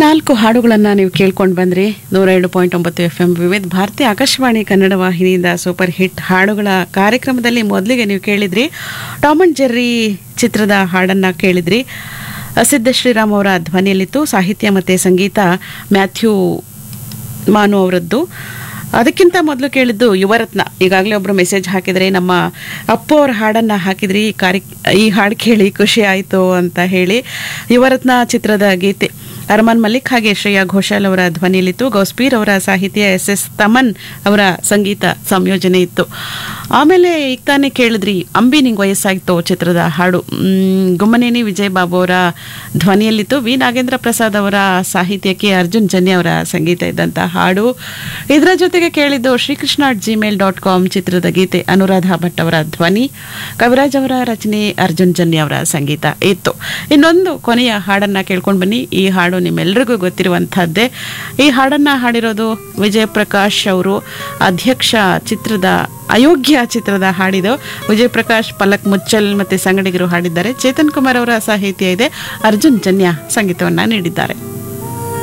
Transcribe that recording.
ನಾಲ್ಕು ಹಾಡುಗಳನ್ನು ನೀವು ಕೇಳ್ಕೊಂಡು ಬಂದ್ರಿ ನೂರ ಎರಡು ಪಾಯಿಂಟ್ ಒಂಬತ್ತು ಎಫ್ ಎಂ ವಿವಿಧ ಭಾರತಿ ಆಕಾಶವಾಣಿ ಕನ್ನಡ ವಾಹಿನಿಯಿಂದ ಸೂಪರ್ ಹಿಟ್ ಹಾಡುಗಳ ಕಾರ್ಯಕ್ರಮದಲ್ಲಿ ಮೊದಲಿಗೆ ನೀವು ಕೇಳಿದ್ರಿ ಟಾಮ್ ಅಂಡ್ ಜೆರ್ರಿ ಚಿತ್ರದ ಹಾಡನ್ನು ಕೇಳಿದ್ರಿ ಸಿದ್ಧ ಶ್ರೀರಾಮ್ ಅವರ ಧ್ವನಿಯಲ್ಲಿತ್ತು ಸಾಹಿತ್ಯ ಮತ್ತು ಸಂಗೀತ ಮ್ಯಾಥ್ಯೂ ಮಾನು ಅವರದ್ದು ಅದಕ್ಕಿಂತ ಮೊದಲು ಕೇಳಿದ್ದು ಯುವರತ್ನ ಈಗಾಗಲೇ ಒಬ್ಬರು ಮೆಸೇಜ್ ಹಾಕಿದರೆ ನಮ್ಮ ಅಪ್ಪು ಅವ್ರ ಹಾಡನ್ನು ಹಾಕಿದ್ರಿ ಈ ಕಾರ್ಯ ಈ ಹಾಡು ಕೇಳಿ ಖುಷಿ ಆಯಿತು ಅಂತ ಹೇಳಿ ಯುವರತ್ನ ಚಿತ್ರದ ಗೀತೆ ಅರಮಾನ್ ಮಲ್ಲಿಕ್ ಹಾಗೆ ಶ್ರೇಯಾ ಘೋಷಾಲ್ ಅವರ ಧ್ವನಿಯಲ್ಲಿತ್ತು ಗೌಸ್ಪೀರ್ ಅವರ ಸಾಹಿತ್ಯ ಎಸ್ ಎಸ್ ತಮನ್ ಅವರ ಸಂಗೀತ ಸಂಯೋಜನೆ ಇತ್ತು ಆಮೇಲೆ ಈಗ ತಾನೇ ಕೇಳಿದ್ರಿ ಅಂಬಿ ನಿಂಗೆ ವಯಸ್ಸಾಗಿತ್ತು ಚಿತ್ರದ ಹಾಡು ಮ್, ಗುಮ್ಮನೇನಿ ವಿಜಯ್ ಬಾಬು ಅವರ ಧ್ವನಿಯಲ್ಲಿತ್ತು ವಿ ನಾಗೇಂದ್ರ ಪ್ರಸಾದ್ ಅವರ ಸಾಹಿತ್ಯಕ್ಕೆ ಅರ್ಜುನ್ ಜನ್ಯ ಅವರ ಸಂಗೀತ ಇದ್ದಂಥ ಹಾಡು ಇದರ ಜೊತೆಗೆ ಕೇಳಿದ್ದು ಶ್ರೀಕೃಷ್ಣ ಜಿಮೇಲ್ ಡಾಟ್ ಕಾಮ್ ಚಿತ್ರದ ಗೀತೆ ಅನುರಾಧ ಭಟ್ ಅವರ ಧ್ವನಿ ಕವಿರಾಜ್ ಅವರ ರಚನೆ ಅರ್ಜುನ್ ಜನ್ಯ ಅವರ ಸಂಗೀತ ಇತ್ತು ಇನ್ನೊಂದು ಕೊನೆಯ ಹಾಡನ್ನ ಕೇಳ್ಕೊಂಡು ಬನ್ನಿ ಈ ಹಾಡು ನಿಮ್ಮೆಲ್ಲರಿಗೂ ಗೊತ್ತಿರುವಂತಹದ್ದೇ ಈ ಹಾಡನ್ನ ಹಾಡಿರೋದು ವಿಜಯ್ ಪ್ರಕಾಶ್ ಅವರು ಅಧ್ಯಕ್ಷ ಚಿತ್ರದ ಅಯೋಗ್ಯ ಚಿತ್ರದ ಹಾಡಿದು ವಿಜಯ್ ಪ್ರಕಾಶ್ ಪಲಕ್ ಮುಚ್ಚಲ್ ಮತ್ತೆ ಸಂಗಡಿಗರು ಹಾಡಿದ್ದಾರೆ ಚೇತನ್ ಕುಮಾರ್ ಅವರ ಸಾಹಿತ್ಯ ಇದೆ ಅರ್ಜುನ್ ಜನ್ಯ ಸಂಗೀತವನ್ನ ನೀಡಿದ್ದಾರೆ